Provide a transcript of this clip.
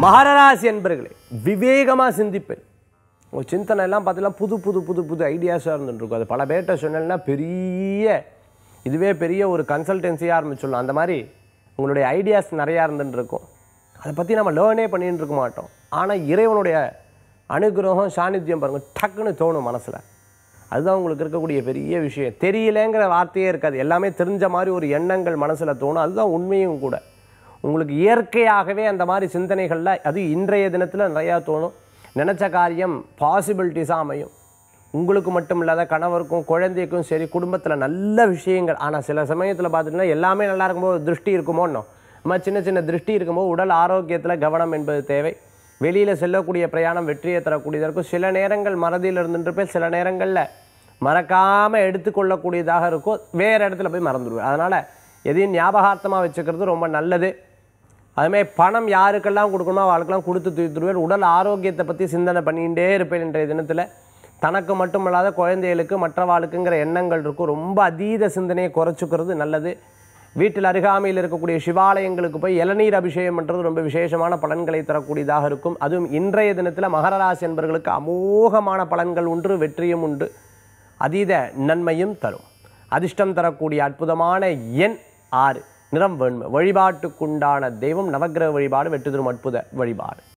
மகரராசி என்பர்களே விவேகமாக சிந்திப்பேன் உங்கள் சிந்தனை எல்லாம் பார்த்தீங்கன்னா புது புது புது புது ஐடியாஸாக இருந்துட்டு அது பல பேர்கிட்ட சொன்னேன்னா பெரிய இதுவே பெரிய ஒரு கன்சல்டன்சியாக ஆரம்பிச்சிடலாம் அந்த மாதிரி உங்களுடைய ஐடியாஸ் நிறையா இருந்துட்டு இருக்கும் அதை பற்றி நம்ம லேர்னே பண்ணிட்டு இருக்க மாட்டோம் ஆனால் இறைவனுடைய அனுகிரகம் சாநித்தியம் பாருங்கள் டக்குன்னு தோணும் மனசில் அதுதான் உங்களுக்கு இருக்கக்கூடிய பெரிய விஷயம் தெரியலங்கிற வார்த்தையே இருக்காது எல்லாமே தெரிஞ்ச மாதிரி ஒரு எண்ணங்கள் மனசில் தோணும் அதுதான் உண்மையும் கூட உங்களுக்கு இயற்கையாகவே அந்த மாதிரி சிந்தனைகளில் அது இன்றைய தினத்தில் நிறையா தோணும் நினச்ச காரியம் பாசிபிலிட்டிஸாக அமையும் உங்களுக்கு மட்டும் இல்லாத கணவருக்கும் குழந்தைக்கும் சரி குடும்பத்தில் நல்ல விஷயங்கள் ஆனால் சில சமயத்தில் பார்த்துட்டிங்கன்னா எல்லாமே நல்லா இருக்கும்போது திருஷ்டி இருக்குமோன்னோ நம்ம சின்ன சின்ன திருஷ்டி இருக்கும்போது உடல் ஆரோக்கியத்தில் கவனம் என்பது தேவை வெளியில் செல்லக்கூடிய பிரயாணம் வெற்றியை தரக்கூடியதாக இருக்கும் சில நேரங்கள் மறதியில் இருந்துட்டு சில நேரங்களில் மறக்காமல் எடுத்துக்கொள்ளக்கூடியதாக இருக்கும் வேறு இடத்துல போய் மறந்துடுவேன் அதனால் எதையும் ஞாபகார்த்தமாக வச்சுக்கிறது ரொம்ப நல்லது அதுமாதிரி பணம் யாருக்கெல்லாம் கொடுக்கணுமோ அவளுக்கெல்லாம் கொடுத்து தீர்த்துருவேன் உடல் ஆரோக்கியத்தை பற்றி சிந்தனை பண்ணிகிட்டே இருப்பேன் இன்றைய தினத்தில் தனக்கு மட்டும் இல்லாத குழந்தைகளுக்கு மற்றவாளுக்குங்கிற எண்ணங்கள் இருக்கும் ரொம்ப அதீத சிந்தனையை குறைச்சிக்கிறது நல்லது வீட்டில் அருகாமையில் இருக்கக்கூடிய சிவாலயங்களுக்கு போய் இளநீர் அபிஷேகம் பண்ணுறது ரொம்ப விசேஷமான பலன்களை தரக்கூடியதாக இருக்கும் அதுவும் இன்றைய தினத்தில் மகர ராசி என்பவர்களுக்கு அமோகமான பலன்கள் உண்டு வெற்றியும் உண்டு அதீத நன்மையும் தரும் அதிர்ஷ்டம் தரக்கூடிய அற்புதமான எண் ஆறு நிறம் வெண்மை வழிபாட்டுக்குண்டான தெய்வம் நவக்கிரக வழிபாடு வெற்றி தரும் அற்புத வழிபாடு